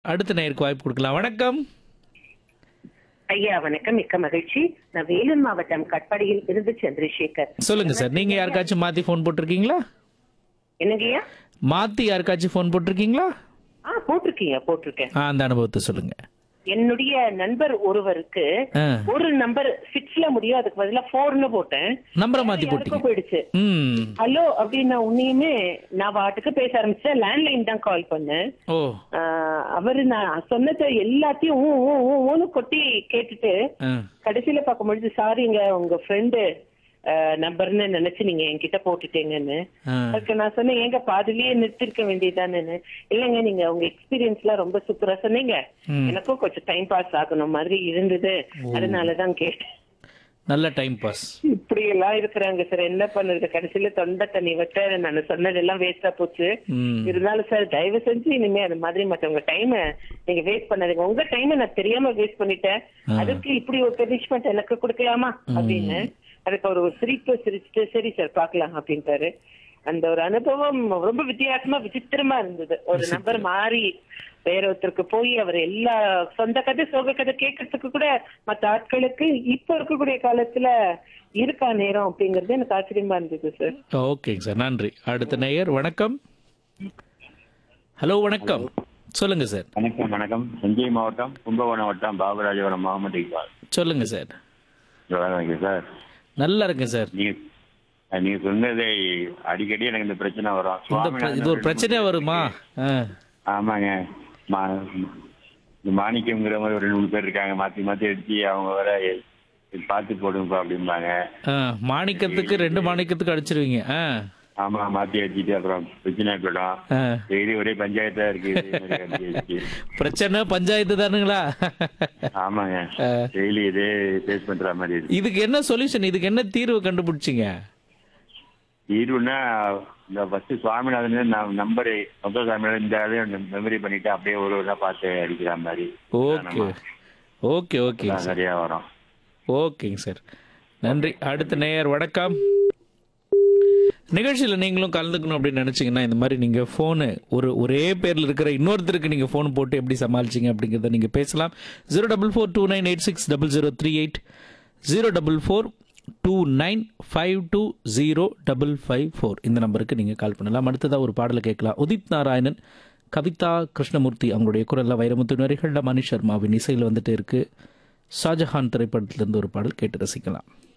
அடுத்த நேருக்கு வாய்ப்பு கொடுக்கலாம் வணக்கம் ஐயா வணக்கம் மிக்க மகிழ்ச்சி நான் வேலூர் மாவட்டம் கட்பாடியில் இருந்து சந்திரசேகர் சொல்லுங்க சார் நீங்க யாருக்காச்சும் மாத்தி ஃபோன் போட்டிருக்கீங்களா என்னங்கய்யா மாத்தி யாருக்காச்சும் ஃபோன் போட்டிருக்கீங்களா ஆ போட்டிருக்கீங்க போட்டிருக்கேன் ஆ, அந்த அனுபவத்தை சொல்லுங்க என்னுடைய நண்பர் ஒருவருக்கு ஆ, ஒரு நம்பர் சிக்ஸ்ல முடியும் அதுக்கு பதிலா போர்னு போட்டேன் நம்பரை மாத்தி யாருக்கோ போட்டீங்க போயிடுச்சு ம் ஹலோ அப்படின்னு உன்னையுமே நான் பாட்டுக்கு பேச ஆரம்பிச்சேன் லேண்ட்லைன் தான் கால் பண்ணேன் ஓ ஆ, அவரு நான் சொன்னதை எல்லாத்தையும் ஊ, ஊ, ஊ, ஊன்னு கொட்டி கேட்டுட்டு ஆ, கடைசியில பார்க்கும்பொழுது சாரிங்க உங்க ஃப்ரெண்டு நம்பர்னு நினைச்சு நீங்க என்கிட்ட போட்டுட்டீங்கன்னு ஆ. அதுக்கு நான் சொன்னேன் ஏங்க பாதிலேயே நிறுத்திருக்க வேண்டியதானேன்னு இல்லைங்க நீங்க உங்க எக்ஸ்பீரியன்ஸ் எல்லாம் ரொம்ப சூப்பரா சொன்னீங்க ம். எனக்கும் கொஞ்சம் டைம் பாஸ் ஆகணும் மாதிரி இருந்தது அதனாலதான் கேட்டேன் நல்ல டைம் பாஸ் இப்படி எல்லாம் இருக்கிறாங்க சார் என்ன பண்ணுறது கடைசியில தொண்டை தண்ணி விட்ட நான் சொன்னதெல்லாம் வேஸ்டா போச்சு ம் இருந்தாலும் சார் தயவு செஞ்சு இனிமே அது மாதிரி மத்தவங்க டைம் நீங்க வேஸ்ட் பண்ணாதீங்க உங்க டைம் நான் தெரியாம வேஸ்ட் பண்ணிட்டேன் அதுக்கு இப்படி ஒரு பனிஷ்மெண்ட் எனக்கு கொடுக்கலாமா அப்படின்னு அதுக்கு அவர் ஒரு சிரிப்பு சிரிச்சுட்டு சரி சார் பார்க்கலாம் அப்படின்ட்டாரு அந்த ஒரு அனுபவம் ரொம்ப வித்தியாசமா விசித்திரமா இருந்தது ஒரு நம்பர் மாறி வேற ஒருத்தருக்கு போய் அவர் எல்லா சொந்த கதை சோக கதை கேட்கறதுக்கு கூட மத்த ஆட்களுக்கு இப்ப இருக்கக்கூடிய காலத்துல இருக்கா நேரம் அப்படிங்கறது எனக்கு ஆச்சரியமா இருந்தது சார் ஓகேங்க சார் நன்றி அடுத்த நேயர் வணக்கம் ஹலோ வணக்கம் சொல்லுங்க சார் வணக்கம் வணக்கம் தஞ்சை மாவட்டம் கும்பகோணம் வட்டம் பாபராஜபுரம் முகமது இக்பால் சொல்லுங்க சார் நல்லா இருக்கேன் சார் நல்லா இருக்கேன் சார் நீங்க அஹ் நீங்க சொன்னதை அடிக்கடி எனக்கு இந்த பிரச்சனை வரும் இந்த பிர- சுவாமிநாதன் இது ஒரு பிரச்சனையா வருமா ஆ ஆமாங்க மா- இந்த மாணிக்கம்ங்கிற மாதிரி ஒரு ரெண்டு மூணு பேர் இருக்காங்க மாத்தி மாத்தி அடிச்சு அவங்க வர இது பார்த்து போடுங்கப்பா அப்படிம்பாங்க ஆ, மாணிக்கத்துக்கு ரெண்டு மாணிக்கத்துக்கு அடிச்சிருவீங்க ஆ ஆமா மாத்தி அடிச்சுட்டு அப்புறம் பிரச்சனை போயிடும் ஆ. டெய்லி ஒரே பஞ்சாயத்தா இருக்கு இதே மாதிரி அடிச்சு அடிச்சு. பிரச்சனை பஞ்சாயத்து தானுங்களா ஆமாங்க டெய்லி இதே ஃபேஸ் பண்ற மாதிரி இருக்கு இதுக்கு என்ன சொல்யூஷன் இதுக்கு என்ன தீர்வு கண்டுபிடிச்சிங்க தீர்வுனா இந்த ஃபர்ஸ்ட் சுவாமிநாதன் நான் நம்பர் மொத்த சுவாமிநாதன் இந்த இதையும் மெமரி பண்ணிட்டு அப்படியே ஒரு ஒரு பார்த்து அடிக்கிற மாதிரி ஓகே ஓகே ஓகேங்க அதான் சார் சரியா வரும் ஓகேங்க சார் நன்றி அடுத்த நேயர் வணக்கம் நிகழ்ச்சியில் நீங்களும் கலந்துக்கணும் அப்படின்னு நினச்சிங்கன்னா இந்த மாதிரி நீங்கள் ஃபோனு ஒரு ஒரே பேரில் இருக்கிற இன்னொருத்தருக்கு நீங்கள் ஃபோன் போட்டு எப்படி சமாளிச்சிங்க அப்படிங்கிறத நீங்கள் பேசலாம் zero double four two nine eight six double zero three eight zero double four two nine five two zero double five four இந்த நம்பருக்கு நீங்கள் கால் பண்ணலாம் அடுத்ததாக ஒரு பாடலை கேட்கலாம் உதித் நாராயணன் கவிதா கிருஷ்ணமூர்த்தி அவங்களுடைய குரல்ல வைரமுத்து நரிகளில் மணி சர்மாவின் இசையில் வந்துட்டு இருக்கு ஷாஜஹான் திரைப்படத்திலிருந்து ஒரு பாடல் கேட்டு ரசிக்கலாம்